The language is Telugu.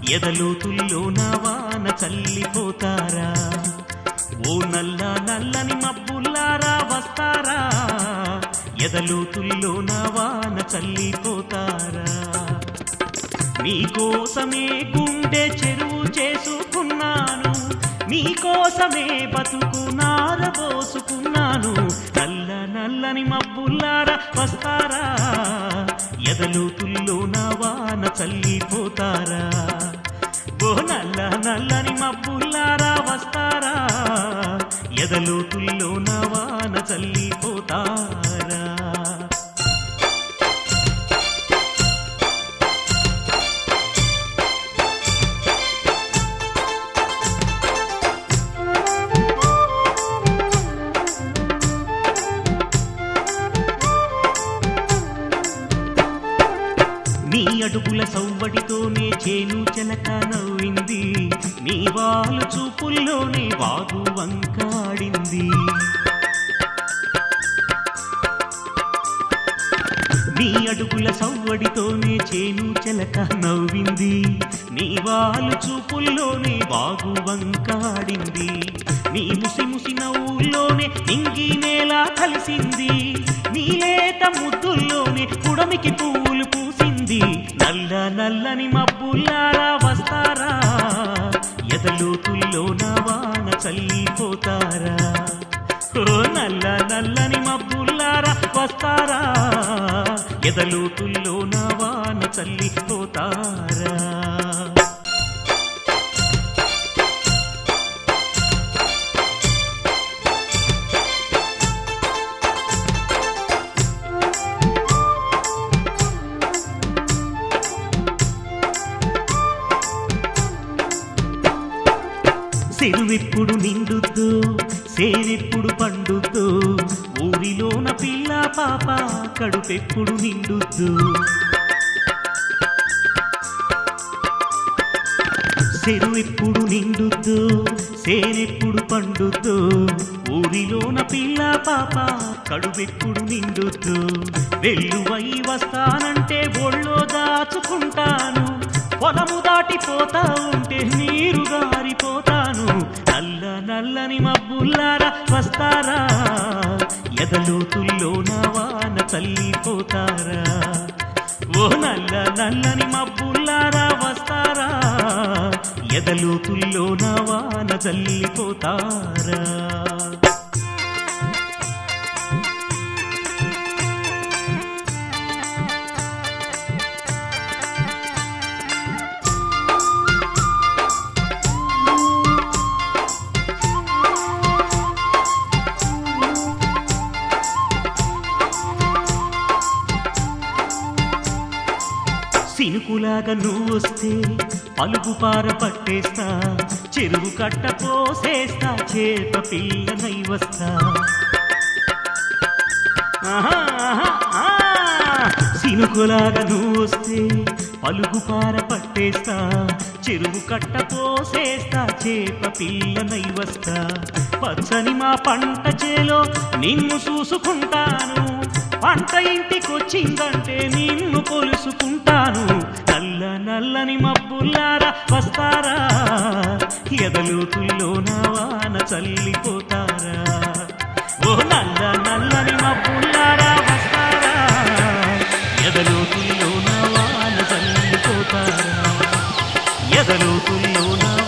ఎదలోతుల్లో నా వాన చల్లిపోతారా ఓ నల్ల నల్లని మబ్బుల్లారా వస్తారా ఎదలోతుల్లో నా వాన చల్లిపోతారా మీకోసమే గుండె చెరువు చేసుకున్నాను మీకోసమే బతుకు నారబోసుకున్నాను నల్ల నల్లని మబ్బుల్లారా వస్తారా ఎదలోతుల్లో నా వాన చల్లిపోతారా ఓ నల్ల నల్లని మబ్బుల్లారా వస్తారా ఎదలోతుల్లో నా వాన చల్లిపోతారా నీ అడుగుల సవ్వడితోనే చేను చెలక నవ్వింది నీ వాలు చూపుల్లోనే వాగు వంకాడింది నీ అడుగుల సవ్వడితోనే చేను చెలక నవ్వింది నీ వాలు చూపుల్లోనే వాగు వంకాడింది నీ ముసి ముసి నవ్వుల్లోనే నింగి నేల కలిసింది నీ లేత ముద్దుల్లోనే పుడమికి పువ్వులు పూసింది నల్ల నల్లని మబ్బుల్లారా వస్తారా ఎదలోతుల్లో నా వాన చల్లిపోతారా ఓ నల్ల నల్లని మబ్బుల్లారా వస్తారా ఎదలోతుల్లో నా వాన చల్లిపోతారా చెరువెప్పుడు నిండుద్దు సేనెప్పుడు పండుద్దు ఊరిలోన పిల్ల పాప కడుపెప్పుడు నిండుద్దు చెరువెప్పుడు నిండుద్దు సేనెప్పుడు పండుద్దు ఊరిలోన పిల్ల పాప కడుపెప్పుడు నిండుద్దు వెల్లువై వస్తానంటే ఒళ్ళో దాచుకుంటాను పొలము దాటిపోతా ఉంటే నీరు గారిపోతాను నల్ల నల్లని మబ్బుల్లారా వస్తారా ఎదలోతుల్లో నా వాన చల్లిపోతారా ఓ నల్ల నల్లని మబ్బుల్లారా వస్తారా ఎదలోతుల్లో నా వాన చల్లిపోతారా సినుకులాగా నువ్వు వస్తే పలుపు పార పట్టేస్తా చెరువు కట్ట పోసేస్తా చేప పిల్లనై వస్తా ఆహా, ఆహా, ఆ. సినుకులాగా నువ్వు వస్తే పలుగు పార పట్టేస్తా చెరువు కట్ట పోసేస్తా చేప పిల్లనై వస్తా పచ్చని మా పంట చేలో నిన్ను చూసుకుంటాను పంట ఇంటికొచ్చిందంటే నిన్ను కొలుసుకుంటాను నల్ల నల్లని మబ్బుల్లారా వస్తారా ఎదలోతుల్లో నా వాన చల్లిపోతారా ఓ నల్ల నల్లని మబ్బుల్లారా వస్తారా ఎదలోతుల్లో నా వాన చల్లిపోతారా ఎదలోతుల్లో నా